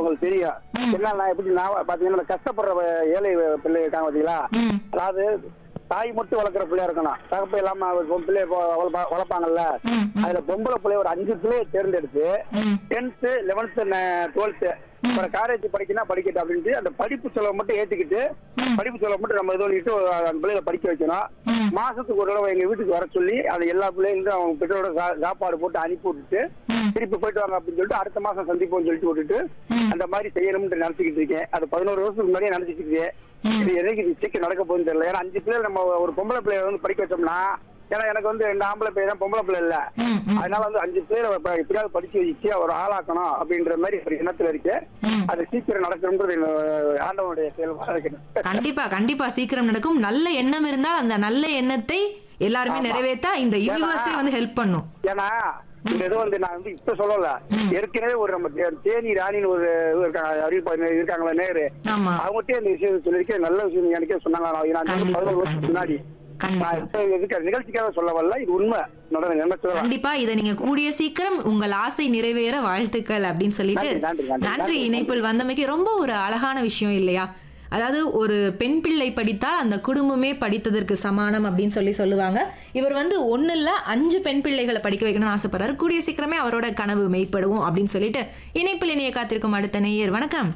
உங்களுக்கு தெரியும் என்னன்னா எப்படி நான் பாத்தீங்கன்னா இந்த கஷ்டப்படுற வ- ஏழை வ- பிள்ளை இருக்காங்க பாத்தீங்களா ம் அதாவது தாய் மட்டும் வளர்க்குற பிள்ளையா இருக்கணும் தகப்ப இல்லாம அவர் பொ- பிள்ளைய பொ- வளர்ப்பா- வளர்ப்பாங்கல்ல ம் ம் அதுல பொம்பளை பிள்ளை ஒரு அஞ்சு பிள்ளைய தேர்ந்தெடுத்து ம் டென்த்து லெவன்த்து டுவெல்த்து அப்புறம் காலேஜ் படிக்கணும் படிக்கட்டும் அப்படின்ட்டு அந்த படிப்பு செலவு மட்டும் ஏத்துக்கிட்டு படிப்பு செலவு மட்டும் நம்ம இது பண்ணிட்டு அந்த பிள்ளைகளை படிக்க வைக்கணும் ம். மாசத்துக்கு ஒரு தடவை எங்க வீட்டுக்கு வர சொல்லி அந்த எல்லா பிள்ளைங்களும் அவங்க பெற்றோட சா- சாப்பாடு போட்டு அனுப்பி விட்டுட்டு ம். திருப்பி போயிட்டு வாங்க அப்படின்னு சொல்லிட்டு அடுத்த மாசம் சந்திப்போம்னு சொல்லிட்டு விட்டுட்டு ம். அந்த மாதிரி செய்யணும்னு நினைச்சுக்கிட்டு இருக்கேன் அது பதினோரு வருஷத்துக்கு முன்னாடியே நினைச்சிட்டு இருக்கேன் ம். இது என்னைக்கு இது சீக்கிரம் நடக்க போகுதுன்னு தெரியல ஏன்னா அஞ்சு பிள்ளைகள் நம்ம ஒரு பொம்பளை பிள்ளைய வந்து படிக்க வச்சோம்னா ஏன்னா எனக்கு வந்து ரெண்டு ஆம்பளை பிள்ளை தான் பொம்பளை பிள்ளை இல்ல ம் ம் அதனால வந்து அஞ்சு பேரை இப்ப எப்படியாவது படிச்சு வச்சு அவர் ஆளாக்கணும் அப்படின்ற மாதிரி ஒரு எண்ணத்துல இருக்கு ம். அது சீக்கிரம் நடக்கணுன்றது என்னோட ஆண்டவனுடைய செயல்பாடு இருக்கு கண்டிப்பா கண்டிப்பா சீக்கிரம் நடக்கும் நல்ல எண்ணம் இருந்தால் அந்த நல்ல எண்ணத்தை எல்லாருமே ஆமா. நிறைவேற்றா இந்த யூனிவர்ஸே வந்து ஹெல்ப் பண்ணும் ஏன்னா இந்த இது வந்து நான் வந்து இப்ப சொல்லல ஏற்கனவே ஒரு நம்ம தே- தேனி ராணின்னு ஒரு இது இருக்காங்க அறிவிப்பா இருக்காங்களா நேரு ஆமா அவங்ககிட்ட இந்த விஷயம் சொல்லியிருக்கேன் நல்ல விஷயம் எனக்கே சொன்னாங்க நான் நான் வந்து கண்டிப்பா, பதினோரு வருஷத்துக்கு முன்னாடி கண்டிப்பா. நான் இப்ப இதுக்கு நிகழ்ச்சிக்காக சொல்ல வரல இது உண்மை என்னோட நினைச்சதான் கண்டிப்பா இதை நீங்க கூடிய சீக்கிரம் உங்கள் ஆசை நிறைவேற வாழ்த்துக்கள் அப்படின்னு சொல்லிட்டு நன்றி, நன்றி, நன்றி, நன்றி நன்றி. இணைப்பில் வந்தமைக்கு ரொம்ப ஒரு அழகான விஷயம் இல்லையா அதாவது ஒரு பெண் பிள்ளை படித்தால் அந்த குடும்பமே படித்ததற்கு சமானம் அப்படின்னு சொல்லி சொல்லுவாங்க இவர் வந்து ஒண்ணு இல்ல அஞ்சு பெண் பிள்ளைகளை படிக்க வைக்கணும்னு ஆசைப்படுறாரு கூடிய சீக்கிரமே அவரோட கனவு மெய்ப்படுவோம் அப்படின்னு சொல்லிட்டு இணைப்பில் இணைய காத்திருக்கும் அடுத்த நேயர் வணக்கம்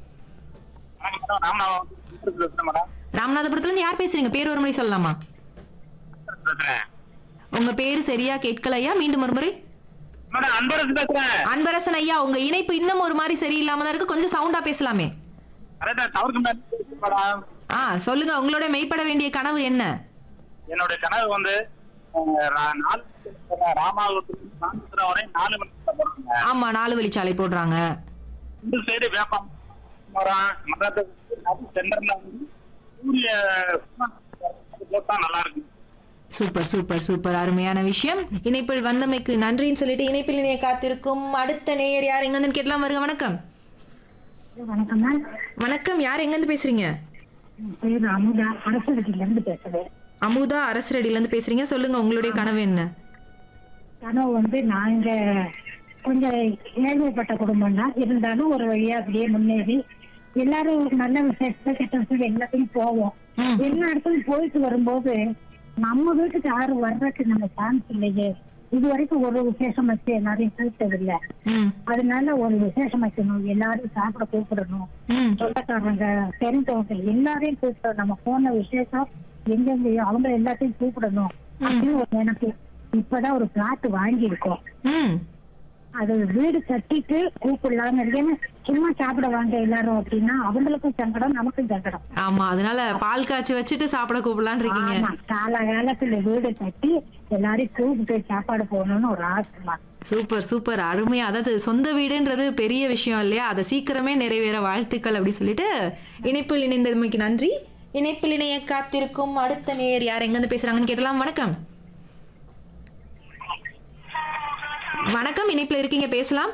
ராமநாதபுரத்துல இருந்து யார் பேசுறீங்க பேர் ஒரு முறை சொல்லலாமா உங்க பேரு சரியா கேட்கலையா மீண்டும் ஒரு முறை அன்பரசு பேசுறேன் அன்பரசன் ஐயா உங்க இணைப்பு இன்னும் ஒரு மாதிரி சரியில்லாம தான் இருக்கு கொஞ்சம் சவுண்டா பேசலாமே கரெக்டா தவறுக்கு மேடம் ஆ சொல்லுங்க உங்களோட மெய்ப்பட வேண்டிய கனவு என்ன என்னுடைய கனவு வந்து அஹ், ரா- நாலு ராமாவரத்துல ராமபுரம் வரை நாலு மணி நேரம் போறாங்க ஆமா நாலு வழிச்சாலை போடுறாங்க இந்த சைடு வேப்பம் மரம் மரத்துக்கு சென்டர்ல வந்து சூரிய அது போட்டா நல்லா இருக்கும் சூப்பர் சூப்பர் சூப்பர் அருமையான விஷயம் இணைப்பில் வந்தமைக்கு நன்றின்னு சொல்லிட்டு இணைப்பில் இணைய காத்திருக்கும் அடுத்த நேயர் யார் எங்க இருந்து கேட்கலாம் வருக வணக்கம் வணக்கம் மேம் வணக்கம் யார் எங்க இருந்து பேசுறீங்க என் பேர் அமுதா அரசு இருந்து பேசுறேன் அமுதா அரசரடியில இருந்து பேசுறீங்க சொல்லுங்க உங்களுடைய கனவு என்ன கனவு வந்து நாங்க கொஞ்சம் ஏழ்மைப்பட்ட குடும்பம் தான் இருந்தாலும் ஒரு வழியா அப்படியே முன்னேறி எல்லாரும் நல்ல விசேஷத்தை கெட்ட விசேஷம் எல்லாத்தையும் போவோம் ம். எல்லா இடத்துக்கும் போயிட்டு வரும்போது நம்ம வீட்டுக்கு யாரும் வர்றதுக்கு நம்ம சான்ஸ் இல்லையே இது வரைக்கும் ஒரு விசேஷம் வச்சு எல்லாரையும் கூப்பிட்டதில்லை ம் அதனால ஒரு விசேஷம் வைக்கணும் எல்லாரும் சாப்பிட கூப்பிடணும் ம் சொந்தக்காரங்க தெரிஞ்சவங்க எல்லாரையும் கூப்பிட்டோம் நம்ம போன விசேஷம் எங்கெங்கயோ அவங்க எல்லாத்தையும் கூப்பிடணும் அப்படின்னு ஒரு எனக்கு இப்பதான் ஒரு பிளாட் வாங்கி இருக்கோம் ம் அது வீடு கட்டிட்டு கூப்பிடலாம்னு இருக்கேன்னு சும்மா சாப்பிட வாங்க எல்லாரும் அப்படின்னா அவங்களுக்கும் சங்கடம் நமக்கும் சங்கடம் ஆமா அதனால பால் காய்ச்சி வச்சுட்டு சாப்பிட கூப்பிடலான்னு இருக்கீங்க ஆமா காலகாலத்துல வீடு கட்டி எல்லாரையும் கூப்பிட்டு சாப்பாடு போகணும்னு ஒரு ஆசைமா சூப்பர் சூப்பர் அருமையா அதாவது சொந்த வீடுன்றது பெரிய விஷயம் இல்லையா அதை சீக்கிரமே நிறைவேற வாழ்த்துக்கள் அப்படி சொல்லிட்டு இணைப்பில் இணைந்ததுமைக்கு நன்றி இணைப்பில் இணைய காத்திருக்கும் அடுத்த நேர் யார் எங்கிருந்து பேசுறாங்கன்னு கேட்டலாம் வணக்கம் வணக்கம் இணைப்பில் இருக்கீங்க பேசலாம்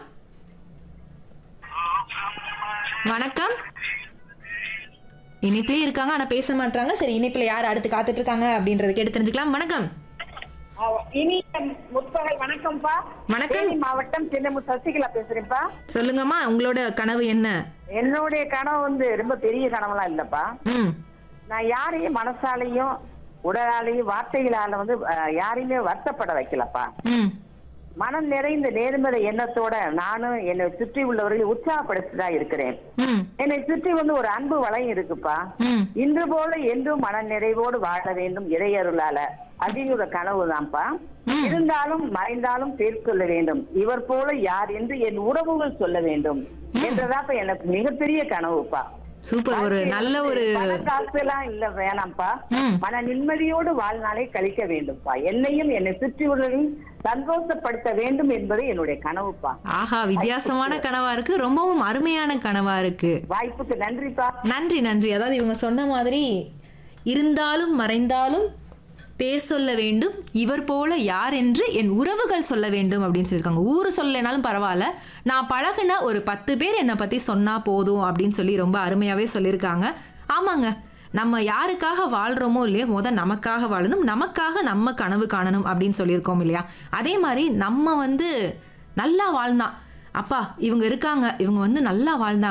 வணக்கம் இணைப்பிலே இருக்காங்க ஆனா பேச மாட்டாங்க சரி இணைப்பில் யார் அடுத்து காத்துட்டு இருக்காங்க அப்படின்றத கேட்டு தெரிஞ்சுக்கலாம் வணக்கம் இனிய முற்பகல் வணக்கம்ப்பா வணக்கம். தேனி மாவட்டம் சின்னமு சசிகலா பேசுறேன்ப்பா சொல்லுங்கம்மா உங்களோட கனவு என்ன என்னுடைய கனவு வந்து ரொம்ப பெரிய கனவுலாம் இல்லப்பா ம் நான் யாரையும் மனசாலையும் உடலாலையும் வார்த்தைகளால வந்து அஹ், யாரையுமே வருத்தப்பட வைக்கலப்பா ம் மனம் நிறைந்த நேர்மறை எண்ணத்தோட நானும் என்னை சுற்றி உள்ளவர்களை உற்சாகப்படுத்திதான் தான் இருக்கிறேன் ம் என்னை சுற்றி வந்து ஒரு அன்பு வளையம் இருக்குப்பா ம் இன்று போல என்றும் மன நிறைவோடு வாழ வேண்டும் இறையருளால அதிக கனவு தான்ப்பா ம். இருந்தாலும் மறைந்தாலும் பேர் சொல்ல வேண்டும் இவர் போல யார் என்று என் உறவுகள் சொல்ல வேண்டும் என்றதாப்ப எனக்கு மிகப்பெரிய கனவுப்பா சூப்பர் ஒரு நல்ல ஒரு பண காசு எல்லாம் இல்ல வேணாம்ப்பா ம். மன நிம்மதியோடு வாழ்நாளை கழிக்க வேண்டும்ப்பா என்னையும் என்னை சுற்றி உள்ளவர்களையும் சந்தோஷப்படுத்த வேண்டும் என்பது என்னுடைய கனவுப்பா ஆஹா வித்தியாசமான கனவா இருக்கு ரொம்பவும் அருமையான கனவா இருக்கு வாய்ப்புக்கு நன்றிப்பா நன்றி நன்றி அதாவது இவங்க சொன்ன மாதிரி இருந்தாலும் மறைந்தாலும் பேர் சொல்ல வேண்டும் இவர் போல யார் என்று என் உறவுகள் சொல்ல வேண்டும் அப்படின்னு சொல்லியிருக்காங்க ஊர் சொல்லனாலும் பரவாயில்ல நான் பழகுன ஒரு பத்து பேர் என்னை பத்தி சொன்னா போதும் அப்படின்னு சொல்லி ரொம்ப அருமையாவே சொல்லியிருக்காங்க ஆமாங்க நம்ம யாருக்காக வாழ்றோமோ இல்லையோ முத நமக்காக வாழணும் நமக்காக நம்ம கனவு காணணும் அப்படின்னு சொல்லியிருக்கோம் இல்லையா அதே மாதிரி நம்ம வந்து நல்லா வாழ்ந்தான் அப்பா இவங்க இருக்காங்க இவங்க வந்து நல்லா வாழ்ந்தாங்க